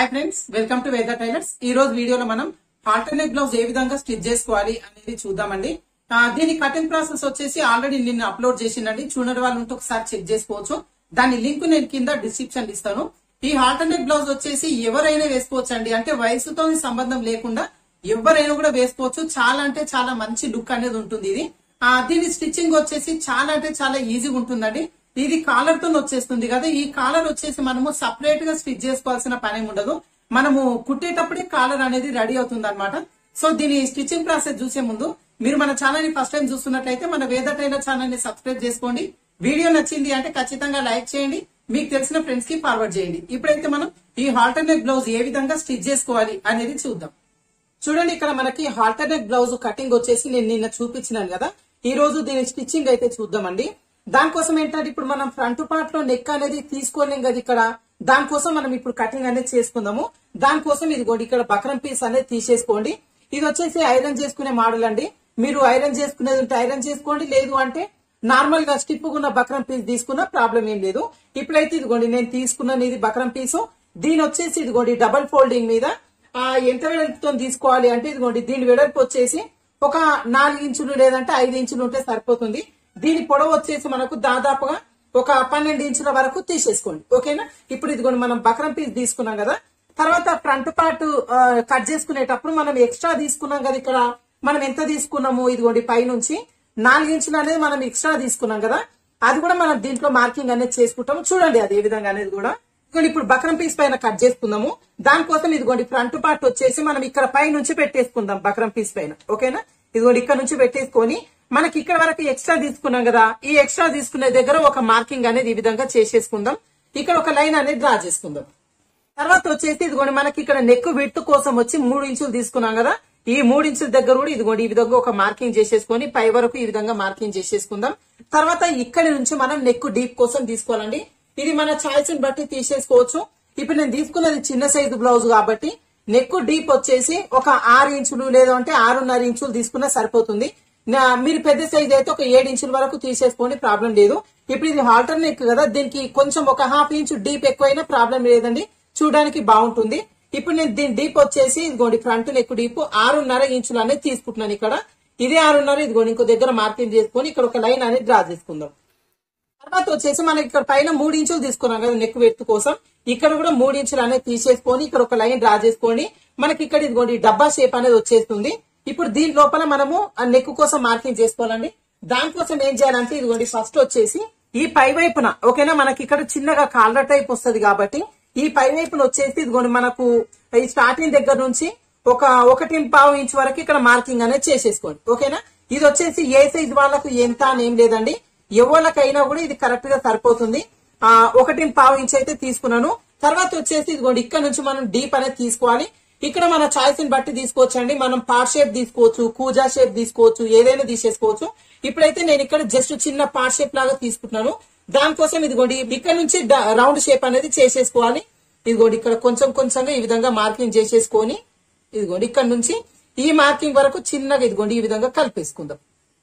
hi friends welcome to Veda tailors ఈ రోజు వీడియోలో మనం ఆల్టర్నేట్ బ్లౌజ్ ఏ విధంగా స్టిచ్ చేసుకోవాలి అనేది చూద్దామండి ఆ, దీని కటింగ్ ప్రాసెస్ వచ్చేసి ఆల్రెడీ నిన్న అప్లోడ్ చేసిండండి చూడని వాళ్ళు ఉంటే ఒకసారి చెక్ చేసుకోవచ్చు దాని లింక్ నేను కింద డిస్క్రిప్షన్ ఇస్తాను ఈ ఆల్టర్నేట్ బ్లౌజ్ వచ్చేసి ఎవరైనా వేసుకోవచ్చు అండి అంటే వయసుతో సంబంధం లేకుండా ఎవరైనా కూడా వేసుకోవచ్చు చాలా అంటే చాలా మంచి లుక్ అనేది ఉంటుంది ఇది ఆ, దీని స్టిచ్చింగ్ వచ్చేసి చాలా అంటే చాలా ఈజీగా ఉంటుందండి ఇది కాలర్ తో వచ్చేస్తుంది కదా ఈ కాలర్ వచ్చేసి మనము సపరేట్ గా స్టిచ్ చేసుకోవాల్సిన పని ఏమి ఉండదు మనము కుట్టేటప్పుడే కాలర్ అనేది రెడీ అవుతుంది అనమాట సో దీని స్టిచ్చింగ్ ప్రాసెస్ చూసే ముందు మీరు మన ఛానల్ ని ఫస్ట్ టైం చూస్తున్నట్లయితే మన వేద టైలర్ ఛానల్ ని సబ్స్క్రైబ్ చేసుకోండి వీడియో నచ్చింది అంటే ఖచ్చితంగా లైక్ చేయండి మీకు తెలిసిన ఫ్రెండ్స్ కి ఫార్వర్డ్ చేయండి ఇప్పుడైతే మనం ఈ ఆల్టర్నేట్ బ్లౌజ్ ఏ విధంగా స్టిచ్ చేసుకోవాలి అనేది చూద్దాం చూడండి ఇక్కడ మనకి ఆల్టర్నేట్ బ్లౌజ్ కటింగ్ వచ్చేసి నేను నిన్న చూపించినాను కదా ఈ రోజు దీని స్టిచ్చింగ్ అయితే చూద్దామండి దానికోసం ఏంటంటే ఇప్పుడు మనం ఫ్రంట్ పార్ట్ లో నెక్ అనేది తీసుకోలేం కదా ఇక్కడ దానికోసం మనం ఇప్పుడు కటింగ్ అనేది చేసుకుందాము దానికోసం ఇదిగోండి ఇక్కడ బక్రం పీస్ అనేది తీసేసుకోండి ఇది వచ్చేసి ఐరన్ చేసుకునే మోడల్ అండి మీరు ఐరన్ చేసుకునేది ఉంటే ఐరన్ చేసుకోండి లేదు అంటే నార్మల్ గా స్టిప్ ఉన్న బక్రం పీస్ తీసుకున్నా ప్రాబ్లం ఏం లేదు ఇప్పుడైతే ఇదిగోండి నేను తీసుకున్నాను ఇది బక్రం పీసు దీని వచ్చేసి ఇదిగోండి డబల్ ఫోల్డింగ్ మీద ఆ ఎంత వెడల్పుతో తీసుకోవాలి అంటే ఇదిగోండి దీని వెడల్పు వచ్చేసి ఒక నాలుగు ఇంచులు లేదంటే ఐదు ఇంచులు ఉంటే సరిపోతుంది దీని పొడవు వచ్చేసి మనకు దాదాపుగా ఒక పన్నెండు ఇంచుల వరకు తీసేసుకోండి ఓకేనా ఇప్పుడు ఇదిగోండి మనం బక్రం పీస్ తీసుకున్నాం కదా తర్వాత ఫ్రంట్ పార్ట్ ఆ, కట్ చేసుకునేటప్పుడు మనం ఎక్స్ట్రా తీసుకున్నాం కదా ఇక్కడ మనం ఎంత తీసుకున్నాము ఇదిగోండి పైనుంచి నాలుగు ఇంచులు అనేది మనం ఎక్స్ట్రా తీసుకున్నాం కదా అది కూడా మనం దీంట్లో మార్కింగ్ అనేది చేసుకుంటాము చూడండి అది ఏ విధంగా అనేది కూడా ఇదిగోండి ఇప్పుడు బక్రం పీస్ పైన కట్ చేసుకుందాము దానికోసం ఇదిగోండి ఫ్రంట్ పార్ట్ వచ్చేసి మనం ఇక్కడ పై నుంచి పెట్టేసుకుందాం బక్రం పీస్ పైన ఓకేనా ఇదిగోండి ఇక్కడ నుంచి పెట్టేసుకొని మనకి ఇక్కడ వరకు ఎక్స్ట్రా తీసుకున్నాం కదా ఈ ఎక్స్ట్రా తీసుకునే దగ్గర ఒక మార్కింగ్ అనేది ఈ విధంగా చేసేసుకుందాం ఇక్కడ ఒక లైన్ అనేది డ్రా చేసుకుందాం తర్వాత వచ్చేసి ఇదిగోండి మనకి ఇక్కడ నెక్ విడ్త్ కోసం వచ్చి మూడు ఇంచులు తీసుకున్నాం కదా ఈ మూడు ఇంచుల దగ్గర కూడా ఇదిగోండి ఈ విధంగా ఒక మార్కింగ్ చేసేసుకొని పై వరకు ఈ విధంగా మార్కింగ్ చేసేసుకుందాం తర్వాత ఇక్కడి నుంచి మనం నెక్ డీప్ కోసం తీసుకోవాలండి ఇది మన చాయిస్ ని బట్టి తీసేసుకోవచ్చు ఇప్పుడు నేను తీసుకున్నది చిన్న సైజు బ్లౌజ్ కాబట్టి నెక్ డీప్ వచ్చేసి ఒక ఆరు ఇంచులు లేదు అంటే ఆరున్నర ఇంచులు తీసుకున్నా సరిపోతుంది నా- మీరు పెద్ద సైజ్ అయితే ఒక ఏడు ఇంచుల వరకు తీసేసుకోండి ప్రాబ్లం లేదు ఇప్పుడు ఇది హాల్టర్ నెక్ కదా దీనికి కొంచెం ఒక హాఫ్ ఇంచ్ డీప్ ఎక్కువైనా ప్రాబ్లం లేదండి చూడడానికి బాగుంటుంది ఇప్పుడు నేను దీని డీప్ వచ్చేసి ఇదిగోండి ఫ్రంట్ నెక్ డీప్ ఆరున్నర ఇంచులు అనేది తీసుకుంటున్నాను ఇక్కడ ఇదే ఆరున్నర ఇదిగోండి ఇంకో దగ్గర మార్కింగ్ చేసుకొని ఇక్కడ ఒక లైన్ అనేది డ్రా చేసుకుందాం తర్వాత వచ్చేసి మనకి ఇక్కడ పైన మూడు ఇంచులు తీసుకున్నాం కదా నెక్ వెత్తు కోసం ఇక్కడ కూడా మూడు ఇంచులు అనేది తీసేసుకొని ఇక్కడ ఒక లైన్ డ్రా చేసుకోండి మనకి ఇక్కడ ఇదిగోండి డబ్బా షేప్ అనేది వచ్చేస్తుంది ఇప్పుడు దీని లోపల మనము ఆ నెక్ కోసం మార్కింగ్ చేసుకోవాలండి దానికోసం ఏం చేయాలంటే ఇదిగోండి ఫస్ట్ వచ్చేసి ఈ పై వైపున ఓకేనా మనకి ఇక్కడ చిన్నగా కాలర్ టైప్ వస్తది కాబట్టి ఈ పై వైపున వచ్చేసి ఇదిగోండి మనకు ఈ స్టార్టింగ్ దగ్గర నుంచి ఒక ఒకటి పావు ఇంచ్ వరకు ఇక్కడ మార్కింగ్ అనేది చేసేసుకోండి ఓకేనా ఇది వచ్చేసి ఏ సైజ్ వాళ్ళకు ఎంత అని ఏం లేదండి ఎవరికైనా కూడా ఇది కరెక్ట్ గా సరిపోతుంది ఆ ఒకటి పావు ఇంచ్ అయితే తీసుకున్నాను తర్వాత వచ్చేసి ఇదిగోండి ఇక్కడ నుంచి మనం డీప్ అనేది తీసుకోవాలి ఇక్కడ మన చాయిస్ ని బట్టి తీసుకోవచ్చండి మనం పార్ట్ షేప్ తీసుకోవచ్చు కూజా షేప్ తీసుకోవచ్చు ఏదైనా తీసేసుకోవచ్చు ఇప్పుడైతే నేను ఇక్కడ జస్ట్ చిన్న పార్ట్ షేప్ లాగా తీసుకుంటున్నాను దానికోసం ఇదిగోండి ఇక్కడ నుంచి రౌండ్ షేప్ అనేది చేసేసుకోవాలి ఇదిగోండి ఇక్కడ కొంచెం కొంచెంగా ఈ విధంగా మార్కింగ్ చేసేసుకొని ఇదిగోండి ఇక్కడ నుంచి ఈ మార్కింగ్ వరకు చిన్నగా ఇదిగోండి ఈ విధంగా కలిపేసుకుందాం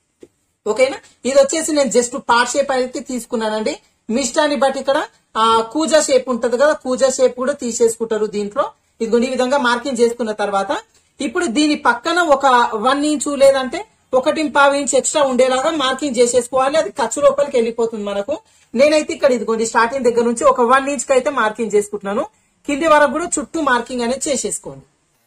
ఓకేనా ఇది వచ్చేసి నేను జస్ట్ పార్ట్ షేప్ అయితే తీసుకున్నానండి మీ ఇష్టాన్ని బట్టి ఇక్కడ ఆ కూజా షేప్ ఉంటది కదా కూజా షేప్ కూడా తీసేసుకుంటారు దీంట్లో ఇదిగోండి ఈ విధంగా మార్కింగ్ చేసుకున్న తర్వాత ఇప్పుడు దీని పక్కన ఒక వన్ ఇంచు లేదంటే ఒకటి పావు ఇంచ్ ఎక్స్ట్రా ఉండేలాగా మార్కింగ్ చేసేసుకోవాలి అది ఖర్చు లోపలికి వెళ్ళిపోతుంది మనకు నేనైతే ఇక్కడ ఇదిగోండి స్టార్టింగ్ దగ్గర నుంచి ఒక వన్ ఇంచ్ కి అయితే మార్కింగ్ చేసుకుంటున్నాను కింది వరకు కూడా చుట్టూ మార్కింగ్ అనేది చేసేసుకోండి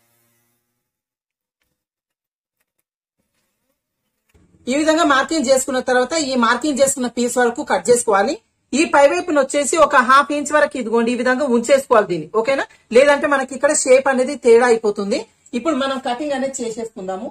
ఈ విధంగా మార్కింగ్ చేసుకున్న తర్వాత ఈ మార్కింగ్ చేసుకున్న పీస్ వరకు కట్ చేసుకోవాలి ఈ పై వైపున వచ్చేసి ఒక హాఫ్ ఇంచ్ వరకు ఇదిగోండి ఈ విధంగా ఉంచేసుకోవాలి దీన్ని ఓకేనా లేదంటే మనకి ఇక్కడ షేప్ అనేది తేడా అయిపోతుంది ఇప్పుడు మనం కటింగ్ అనేది చేసేసుకుందాము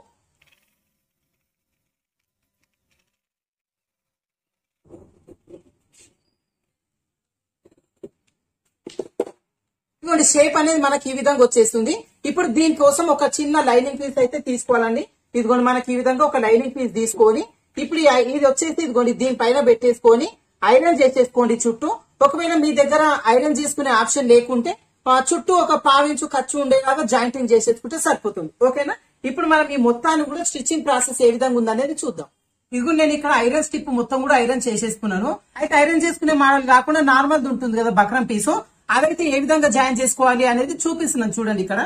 ఇదిగోండి షేప్ అనేది మనకి ఈ విధంగా వచ్చేస్తుంది ఇప్పుడు దీనికోసం ఒక చిన్న లైనింగ్ పీస్ అయితే తీసుకోవాలండి ఇదిగోండి మనకి ఈ విధంగా ఒక లైనింగ్ పీస్ తీసుకొని ఇప్పుడు ఈ ఐ- ఇది వచ్చేసి ఇదిగోండి దీనిపైన పెట్టేసుకొని ఐరన్ చేసేసుకోండి చుట్టూ ఒకవేళ మీ దగ్గర ఐరన్ చేసుకునే ఆప్షన్ లేకుంటే ఆ చుట్టూ ఒక పావించు ఖర్చు ఉండేలాగా జాయింటింగ్ చేసేసుకుంటే సరిపోతుంది ఓకేనా ఇప్పుడు మనం ఈ మొత్తాన్ని కూడా స్టిచ్చింగ్ ప్రాసెస్ ఏ విధంగా ఉందనేది చూద్దాం ఇదిగో నేను ఇక్కడ ఐరన్ స్టిప్ మొత్తం కూడా ఐరన్ చేసేసుకున్నాను అయితే ఐరన్ చేసుకునే మోడల్ కాకుండా నార్మల్ ఉంటుంది కదా బక్రం పీసు అదైతే ఏ విధంగా జాయిన్ చేసుకోవాలి అనేది చూపిస్తున్నాను చూడండి ఇక్కడ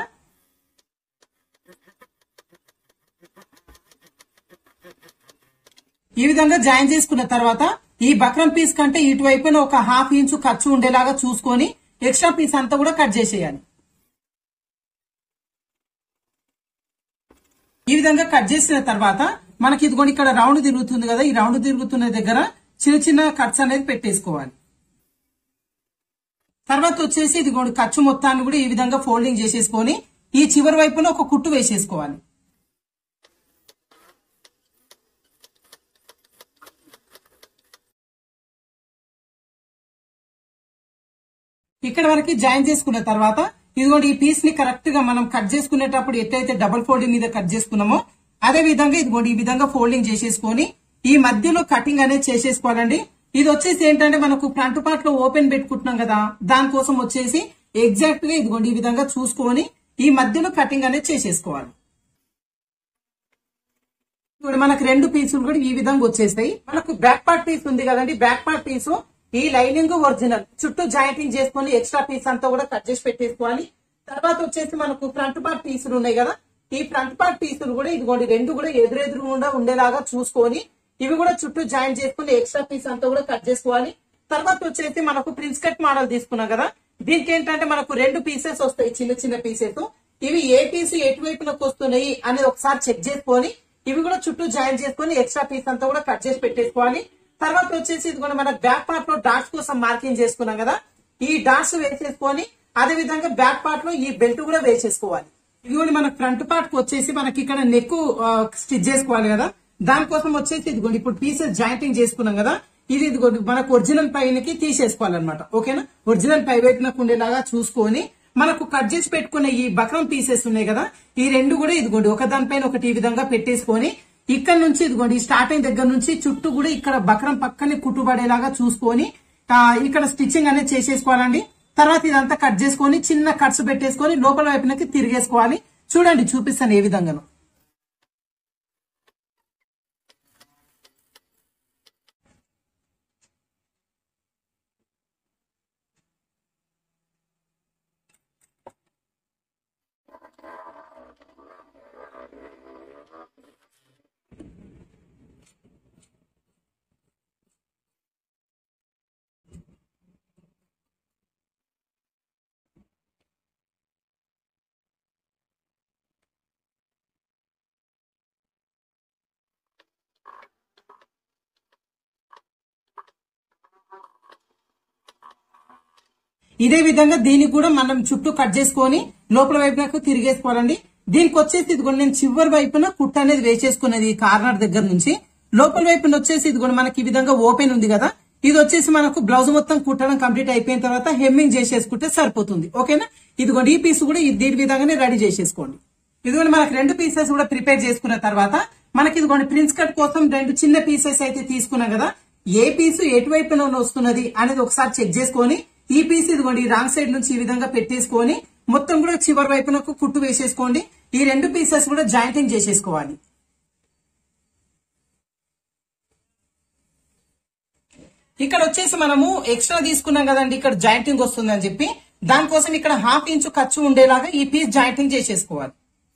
ఈ విధంగా జాయిన్ చేసుకున్న తర్వాత ఈ బక్రం పీస్ కంటే ఇటువైపున ఒక హాఫ్ ఇంచు ఖర్చు ఉండేలాగా చూసుకొని ఎక్స్ట్రా పీస్ అంతా కూడా కట్ చేసేయాలి ఈ విధంగా కట్ చేసిన తర్వాత మనకి ఇదిగోండి ఇక్కడ రౌండ్ తిరుగుతుంది కదా ఈ రౌండ్ తిరుగుతున్న దగ్గర చిన్న చిన్న కట్స్ అనేది పెట్టేసుకోవాలి తర్వాత వచ్చేసి ఇదిగోండి ఖర్చు మొత్తాన్ని కూడా ఈ విధంగా ఫోల్డింగ్ చేసేసుకొని ఈ చివరి వైపున ఒక కుట్టు వేసేసుకోవాలి ఇక్కడ వరకు జాయిన్ చేసుకున్న తర్వాత ఇదిగోండి ఈ పీస్ ని కరెక్ట్ గా మనం కట్ చేసుకునేటప్పుడు ఎట్లయితే డబుల్ ఫోల్డింగ్ మీద కట్ చేసుకున్నామో అదే విధంగా ఇదిగోండి ఈ విధంగా ఫోల్డింగ్ చేసేసుకొని ఈ మధ్యలో కటింగ్ అనేది చేసేసుకోవాలండి ఇది వచ్చేసి ఏంటంటే మనకు ఫ్రంట్ పార్ట్ లో ఓపెన్ పెట్టుకుంటున్నాం కదా దానికోసం వచ్చేసి ఎగ్జాక్ట్ గా ఇదిగోండి ఈ విధంగా చూసుకొని ఈ మధ్యలో కటింగ్ అనేది చేసేసుకోవాలి ఇప్పుడు మనకు రెండు పీసులు కూడా ఈ విధంగా వచ్చేస్తాయి మనకు బ్యాక్ పార్ట్ పీస్ ఉంది కదండి బ్యాక్ పార్ట్ పీసు ఈ లైనింగ్ ఒరిజినల్ చుట్టూ జాయింటింగ్ చేసుకొని ఎక్స్ట్రా పీస్ అంతా కూడా కట్ చేసి పెట్టేసుకోవాలి తర్వాత వచ్చేసి మనకు ఫ్రంట్ పార్ట్ పీసులు ఉన్నాయి కదా ఈ ఫ్రంట్ పార్ట్ పీసులు కూడా ఇదిగోండి రెండు కూడా ఎదురెదురుగుండా ఉండేలాగా చూసుకొని ఇవి కూడా చుట్టూ జాయిన్ చేసుకుని ఎక్స్ట్రా పీస్ అంతా కూడా కట్ చేసుకోవాలి తర్వాత వచ్చేసి మనకు ప్రిన్స్ కట్ మోడల్ తీసుకున్నాం కదా దీనికి ఏంటంటే మనకు రెండు పీసెస్ వస్తాయి చిన్న చిన్న పీసెస్ ఇవి ఏ పీస్ ఎటువైపునకు వస్తున్నాయి అనేది ఒకసారి చెక్ చేసుకొని ఇవి కూడా చుట్టూ జాయిన్ చేసుకొని ఎక్స్ట్రా పీస్ అంతా కూడా కట్ చేసి పెట్టేసుకోవాలి తర్వాత వచ్చేసి ఇది కూడా మన బ్యాక్ పార్ట్ లో డాట్స్ కోసం మార్కింగ్ చేసుకున్నాం కదా ఈ డాట్స్ వేసేసుకొని అదే విధంగా బ్యాక్ పార్ట్ లో ఈ బెల్ట్ కూడా వేసేసుకోవాలి ఇది కూడా మన ఫ్రంట్ పార్ట్ కు వచ్చేసి మనకి ఇక్కడ నెక్ స్టిచ్ చేసుకోవాలి కదా దానికోసం వచ్చేసి ఇదిగోండి ఇప్పుడు పీసెస్ జాయింటింగ్ చేసుకున్నాం కదా ఇది ఇదిగోండి మనకు ఒరిజినల్ పైనకి తీసేసుకోవాలన్నమాట ఓకేనా ఒరిజినల్ పై వైపునకు ఉండేలాగా చూసుకొని మనకు కట్ చేసి పెట్టుకున్న ఈ బక్రం పీసెస్ ఉన్నాయి కదా ఈ రెండు కూడా ఇదిగోండి ఒక దానిపైన ఒకటి ఈ విధంగా పెట్టేసుకొని ఇక్కడ నుంచి ఇదిగోండి స్టార్టింగ్ దగ్గర నుంచి చుట్టూ కూడా ఇక్కడ బక్రం పక్కనే కుట్టుబడేలాగా చూసుకొని ఆ, ఇక్కడ స్టిచ్చింగ్ అనేది చేసేసుకోవాలండి తర్వాత ఇదంతా కట్ చేసుకొని చిన్న కట్స్ పెట్టేసుకొని లోపల వైపునకి తిరిగేసుకోవాలి చూడండి చూపిస్తాను ఏ విధంగాను ఇదే విధంగా దీన్ని కూడా మనం చుట్టూ కట్ చేసుకొని లోపల వైపునకు తిరిగేసుకోవాలండి దీనికి వచ్చేసి ఇదిగోండి నేను చివరి వైపున కుట్ట అనేది వేసేసుకునేది ఈ కార్నర్ దగ్గర నుంచి లోపల వైపున వచ్చేసి ఇదిగోండి మనకి ఈ విధంగా ఓపెన్ ఉంది కదా ఇది వచ్చేసి మనకు బ్లౌజ్ మొత్తం కుట్టడం కంప్లీట్ అయిపోయిన తర్వాత హెమ్మింగ్ చేసేసుకుంటే సరిపోతుంది ఓకేనా ఇదిగోండి ఈ పీస్ కూడా ఇది- దీని విధంగానే రెడీ చేసేసుకోండి ఇదిగోండి మనకి రెండు పీసెస్ కూడా ప్రిపేర్ చేసుకున్న తర్వాత మనకి ఇదిగోండి ప్రిన్స్ కట్ కోసం రెండు చిన్న పీసెస్ అయితే తీసుకున్నాం కదా ఏ పీసు ఎటువైపున వస్తున్నది అనేది ఒకసారి చెక్ చేసుకొని ఈ పీస్ ఇదిగోండి ఈ రాంగ్ సైడ్ నుంచి ఈ విధంగా పెట్టేసుకొని మొత్తం కూడా చివరి వైపునకు కుట్టు వేసేసుకోండి ఈ రెండు పీసెస్ కూడా జాయింటింగ్ చేసేసుకోవాలి ఇక్కడ వచ్చేసి మనము ఎక్స్ట్రా తీసుకున్నాం కదండి ఇక్కడ జాయింటింగ్ వస్తుంది అని చెప్పి దానికోసం ఇక్కడ హాఫ్ ఇంచు ఖర్చు ఉండేలాగా ఈ పీస్ జాయింటింగ్ చేసేసుకోవాలి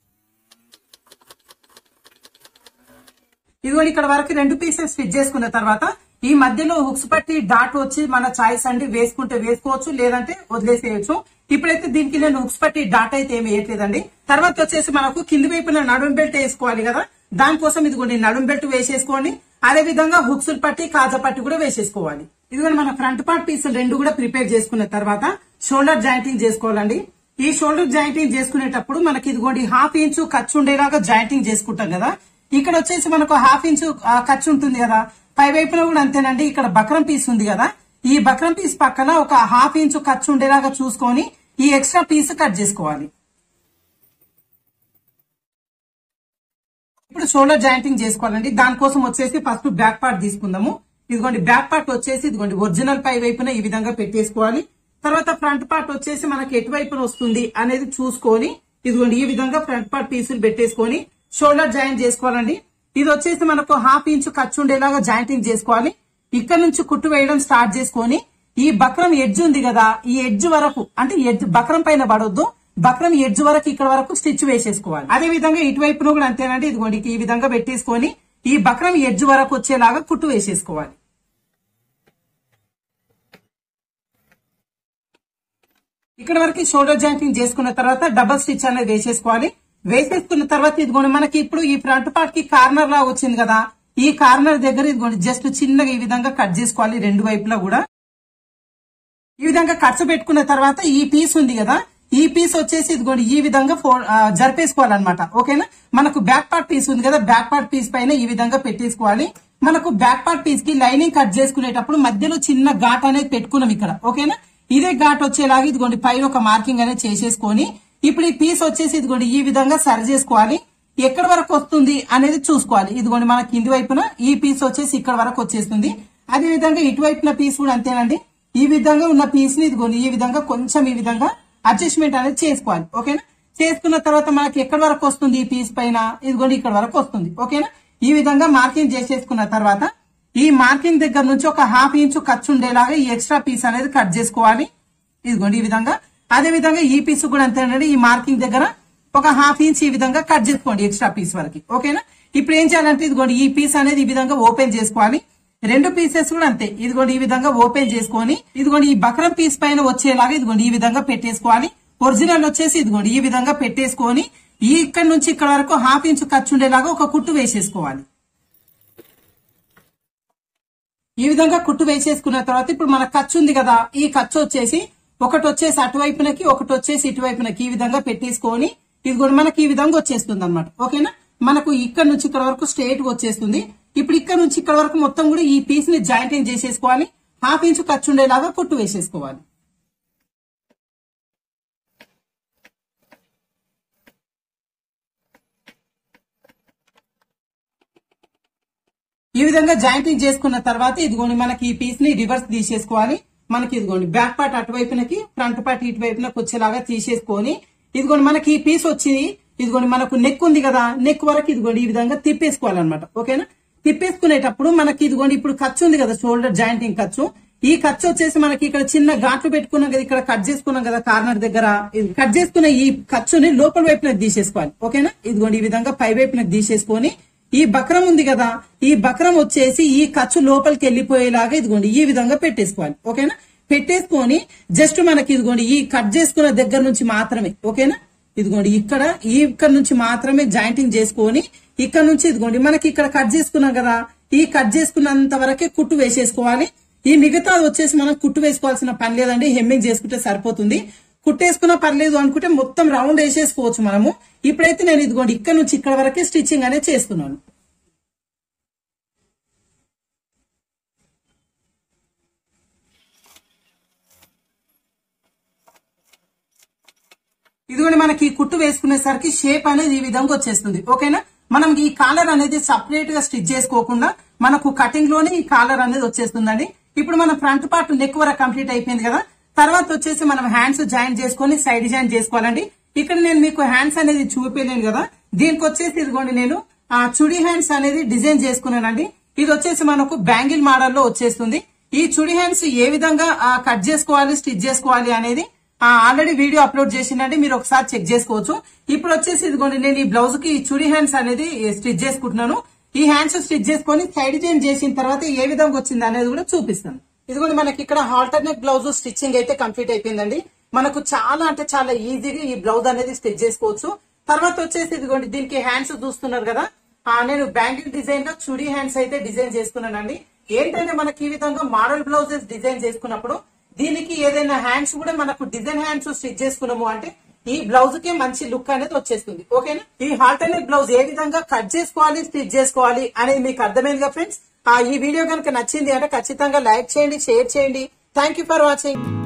ఇదిగోండి ఇక్కడ వరకు రెండు పీసెస్ ఫిట్ చేసుకున్న తర్వాత ఈ మధ్యలో హుక్స్ పట్టి డాట్ వచ్చి మన చాయిస్ అండి వేసుకుంటే వేసుకోవచ్చు లేదంటే వదిలేసేయచ్చు ఇప్పుడైతే దీనికి నేను హుక్స్ పట్టి డాట్ అయితే ఏమి వేయట్లేదండి తర్వాత వచ్చేసి మనకు కింది వైపున నడుం బెల్ట్ వేసుకోవాలి కదా దానికోసం ఇదిగోండి నడుం బెల్ట్ వేసేసుకోండి అదే విధంగా హుక్స్ పట్టి కాజా పట్టి కూడా వేసేసుకోవాలి ఇదిగోండి మన ఫ్రంట్ పార్ట్ పీసులు రెండు కూడా ప్రిపేర్ చేసుకున్న తర్వాత షోల్డర్ జాయింటింగ్ చేసుకోవాలండి ఈ షోల్డర్ జాయింటింగ్ చేసుకునేటప్పుడు మనకి ఇదిగోండి హాఫ్ ఇంచు ఖర్చు ఉండేలాగా జాయింటింగ్ చేసుకుంటాం కదా ఇక్కడ వచ్చేసి మనకు హాఫ్ ఇంచు ఆ, ఖర్చు ఉంటుంది కదా పై వైపున కూడా అంతేనండి ఇక్కడ బక్రం పీస్ ఉంది కదా ఈ బక్రం పీస్ పక్కన ఒక హాఫ్ ఇంచు ఖర్చు ఉండేలాగా చూసుకొని ఈ ఎక్స్ట్రా పీస్ కట్ చేసుకోవాలి ఇప్పుడు షోల్డర్ జాయింటింగ్ చేసుకోవాలండి దానికోసం వచ్చేసి ఫస్ట్ బ్యాక్ పార్ట్ తీసుకుందాము ఇదిగోండి బ్యాక్ పార్ట్ వచ్చేసి ఇదిగోండి ఒరిజినల్ పై వైపున ఈ విధంగా పెట్టేసుకోవాలి తర్వాత ఫ్రంట్ పార్ట్ వచ్చేసి మనకి ఎటువైపున వస్తుంది అనేది చూసుకొని ఇదిగోండి ఈ విధంగా ఫ్రంట్ పార్ట్ పీసులు పెట్టేసుకొని షోల్డర్ జాయింట్ చేసుకోవాలండి ఇది వచ్చేసి మనకు హాఫ్ ఇంచు ఖర్చు ఉండేలాగా జాయింటింగ్ చేసుకోవాలి ఇక్కడ నుంచి కుట్టు వేయడం స్టార్ట్ చేసుకొని ఈ బక్రం ఎడ్జ్ ఉంది కదా ఈ ఎడ్జ్ వరకు అంటే ఎడ్జ్ బక్రం పైన పడొద్దు బక్రం ఎడ్జ్ వరకు ఇక్కడ వరకు స్టిచ్ వేసేసుకోవాలి అదే విధంగా ఇటువైపును కూడా అంతేనండి ఇదిగోండి ఈ విధంగా పెట్టేసుకొని ఈ బక్రం ఎడ్జ్ వరకు వచ్చేలాగా కుట్టు వేసేసుకోవాలి ఇక్కడ వరకు షోల్డర్ జాయింటింగ్ చేసుకున్న తర్వాత డబల్ స్టిచ్ అనేది వేసేసుకోవాలి వేసేసుకున్న తర్వాత ఇదిగోండి మనకి ఇప్పుడు ఈ ఫ్రంట్ పార్ట్ కి కార్నర్ లా వచ్చింది కదా ఈ కార్నర్ దగ్గర ఇదిగోండి జస్ట్ చిన్నగా ఈ విధంగా కట్ చేసుకోవాలి రెండు వైపులా కూడా ఈ విధంగా ఖర్చు పెట్టుకున్న తర్వాత ఈ పీస్ ఉంది కదా ఈ పీస్ వచ్చేసి ఇదిగోండి ఈ విధంగా ఫో- ఆ, జరిపేసుకోవాలన్నమాట ఓకేనా మనకు బ్యాక్ పార్ట్ పీస్ ఉంది కదా బ్యాక్ పార్ట్ పీస్ పైన ఈ విధంగా పెట్టేసుకోవాలి మనకు బ్యాక్ పార్ట్ పీస్ కి లైనింగ్ కట్ చేసుకునేటప్పుడు మధ్యలో చిన్న ఘాట్ అనేది పెట్టుకున్నాం ఇక్కడ ఓకేనా ఇదే ఘాట్ వచ్చేలాగా ఇదిగోండి పైన ఒక మార్కింగ్ అనేది చేసేసుకొని ఇప్పుడు ఈ పీస్ వచ్చేసి ఇదిగోండి ఈ విధంగా సరి చేసుకోవాలి ఎక్కడ వరకు వస్తుంది అనేది చూసుకోవాలి ఇదిగోండి మన కింది వైపున ఈ పీస్ వచ్చేసి ఇక్కడ వరకు వచ్చేస్తుంది అదే విధంగా ఇటువైపున పీస్ కూడా అంతేనండి ఈ విధంగా ఉన్న పీస్ ని ఇదిగోండి ఈ విధంగా కొంచెం ఈ విధంగా అడ్జస్ట్మెంట్ అనేది చేసుకోవాలి ఓకేనా చేసుకున్న తర్వాత మనకి ఎక్కడ వరకు వస్తుంది ఈ పీస్ పైన ఇదిగోండి ఇక్కడ వరకు వస్తుంది ఓకేనా ఈ విధంగా మార్కింగ్ చేసేసుకున్న తర్వాత ఈ మార్కింగ్ దగ్గర నుంచి ఒక హాఫ్ ఇంచు ఖర్చు ఉండేలాగా ఈ ఎక్స్ట్రా పీస్ అనేది కట్ చేసుకోవాలి ఇదిగోండి ఈ విధంగా అదే విధంగా ఈ పీస్ కూడా అంతేనండి ఈ మార్కింగ్ దగ్గర ఒక హాఫ్ ఇంచ్ ఈ విధంగా కట్ చేసుకోండి ఎక్స్ట్రా పీస్ వరకు ఓకేనా ఇప్పుడు ఏం చేయాలంటే ఇదిగోండి ఈ పీస్ అనేది ఈ విధంగా ఓపెన్ చేసుకోవాలి రెండు పీసెస్ కూడా అంతే ఇదిగోండి ఈ విధంగా ఓపెన్ చేసుకొని ఇదిగోండి ఈ బకరం పీస్ పైన వచ్చేలాగా ఇదిగోండి ఈ విధంగా పెట్టేసుకోవాలి ఒరిజినల్ వచ్చేసి ఇదిగోండి ఈ విధంగా పెట్టేసుకొని ఈ ఇక్కడ నుంచి ఇక్కడ వరకు హాఫ్ ఇంచ్ ఖర్చు ఉండేలాగా ఒక కుట్టు వేసేసుకోవాలి ఈ విధంగా కుట్టు వేసేసుకున్న తర్వాత ఇప్పుడు మన ఖర్చు ఉంది కదా ఈ ఖర్చు వచ్చేసి ఒకటి వచ్చేసి అటువైపునకి ఒకటి వచ్చేసి ఇటువైపునకి ఈ విధంగా పెట్టేసుకొని ఇది కూడా మనకి ఈ విధంగా వచ్చేస్తుంది అనమాట ఓకేనా మనకు ఇక్కడ నుంచి ఇక్కడ వరకు స్ట్రేట్ వచ్చేస్తుంది ఇప్పుడు ఇక్కడ నుంచి ఇక్కడ వరకు మొత్తం కూడా ఈ పీస్ ని జాయింటింగ్ చేసేసుకోవాలి హాఫ్ ఇంచ్ ఖర్చు ఉండేలాగా కుట్టు వేసేసుకోవాలి ఈ విధంగా జాయింటింగ్ చేసుకున్న తర్వాత ఇదిగోండి మనకి ఈ పీస్ ని రివర్స్ తీసేసుకోవాలి మనకి ఇదిగోండి బ్యాక్ పార్ట్ అటువైపునకి ఫ్రంట్ పార్ట్ ఇటువైపునకి వచ్చేలాగా తీసేసుకొని ఇదిగోండి మనకి ఈ పీస్ వచ్చి ఇదిగోండి మనకు నెక్ ఉంది కదా నెక్ వరకు ఇదిగోండి ఈ విధంగా తిప్పేసుకోవాలన్నమాట ఓకేనా తిప్పేసుకునేటప్పుడు మనకి ఇదిగోండి ఇప్పుడు ఖర్చు ఉంది కదా షోల్డర్ జాయింటింగ్ ఖర్చు ఈ ఖర్చు వచ్చేసి మనకి ఇక్కడ చిన్న ఘాట్లు పెట్టుకున్నాం కదా ఇక్కడ కట్ చేసుకున్నాం కదా కార్నర్ దగ్గర ఇది కట్ చేసుకున్న ఈ ఖర్చుని లోపల వైపునకి తీసేసుకోవాలి ఓకేనా ఇదిగోండి ఈ విధంగా పై వైపునకి తీసేసుకొని ఈ బక్రం ఉంది కదా ఈ బక్రం వచ్చేసి ఈ ఖర్చు లోపలికి వెళ్ళిపోయేలాగా ఇదిగోండి ఈ విధంగా పెట్టేసుకోవాలి ఓకేనా పెట్టేసుకొని జస్ట్ మనకి ఇదిగోండి ఈ కట్ చేసుకున్న దగ్గర నుంచి మాత్రమే ఓకేనా ఇదిగోండి ఇక్కడ ఈ ఇక్కడ నుంచి మాత్రమే జాయింటింగ్ చేసుకొని ఇక్కడ నుంచి ఇదిగోండి మనకి ఇక్కడ కట్ చేసుకున్నాం కదా ఈ కట్ చేసుకున్నంత వరకే కుట్టు వేసేసుకోవాలి ఈ మిగతా వచ్చేసి మనం కుట్టు వేసుకోవాల్సిన పని లేదండి హెమ్మింగ్ చేసుకుంటే సరిపోతుంది కుట్టేసుకున్నా పర్లేదు అనుకుంటే మొత్తం రౌండ్ వేసేసుకోవచ్చు మనము ఇప్పుడైతే నేను ఇదిగోండి ఇక్కడ నుంచి ఇక్కడ వరకే స్టిచ్చింగ్ అనేది చేస్తున్నాను ఇదిగోండి మనకి ఈ కుట్టు వేసుకునేసరికి షేప్ అనేది ఈ విధంగా వచ్చేస్తుంది ఓకేనా మనం ఈ కాలర్ అనేది సపరేట్ గా స్టిచ్ చేసుకోకుండా మనకు కటింగ్ లోనే ఈ కాలర్ అనేది వచ్చేస్తుందండి ఇప్పుడు మన ఫ్రంట్ పార్ట్ నెక్ వరకు కంప్లీట్ అయిపోయింది కదా తర్వాత వచ్చేసి మనం హ్యాండ్స్ జాయిన్ చేసుకొని సైడ్ జాయిన్ చేసుకోవాలండి ఇక్కడ నేను మీకు హ్యాండ్స్ అనేది చూపించలేను కదా దీనికి వచ్చేసి ఇదిగోండి నేను ఆ చుడి హ్యాండ్స్ అనేది డిజైన్ చేసుకున్నానండి ఇది వచ్చేసి మనకు బ్యాంగిల్ మోడల్ లో వచ్చేస్తుంది ఈ చుడి హ్యాండ్స్ ఏ విధంగా ఆ, కట్ చేసుకోవాలి స్టిచ్ చేసుకోవాలి అనేది ఆల్రెడీ వీడియో అప్లోడ్ చేసిందండి మీరు ఒకసారి చెక్ చేసుకోవచ్చు ఇప్పుడు వచ్చేసి ఇదిగోండి నేను ఈ బ్లౌజ్ కి ఈ చుడి హ్యాండ్స్ అనేది స్టిచ్ చేసుకుంటున్నాను ఈ హ్యాండ్స్ స్టిచ్ చేసుకొని సైడ్ జాయిన్ చేసిన తర్వాత ఏ విధంగా వచ్చింది అనేది కూడా చూపిస్తాను ఇదిగోండి మనకి ఇక్కడ ఆల్టర్నేట్ బ్లౌజ్ స్టిచ్చింగ్ అయితే కంప్లీట్ అయిపోయిందండి మనకు చాలా అంటే చాలా ఈజీగా ఈ బ్లౌజ్ అనేది స్టిచ్ చేసుకోవచ్చు తర్వాత వచ్చేసి ఇదిగోండి దీనికి హ్యాండ్స్ చూస్తున్నారు కదా ఆ, నేను బ్యాంగిల్ డిజైన్ లో చుడి హ్యాండ్స్ అయితే డిజైన్ చేసుకున్నానండి ఏంటంటే మనకి ఈ విధంగా మోడల్ బ్లౌజెస్ డిజైన్ చేసుకున్నప్పుడు దీనికి ఏదైనా హ్యాండ్స్ కూడా మనకు డిజైన్ హ్యాండ్స్ స్టిచ్ చేసుకున్నాము అంటే ఈ బ్లౌజ్ కి మంచి లుక్ అనేది వచ్చేస్తుంది ఓకేనా ఈ ఆల్టర్నేట్ బ్లౌజ్ ఏ విధంగా కట్ చేసుకోవాలి స్టిచ్ చేసుకోవాలి అనేది మీకు అర్థమైందిగా ఫ్రెండ్స్ ఆ ఈ వీడియో కనుక నచ్చింది అంటే ఖచ్చితంగా లైక్ చేయండి షేర్ చేయండి థ్యాంక్ యూ ఫర్ వాచింగ్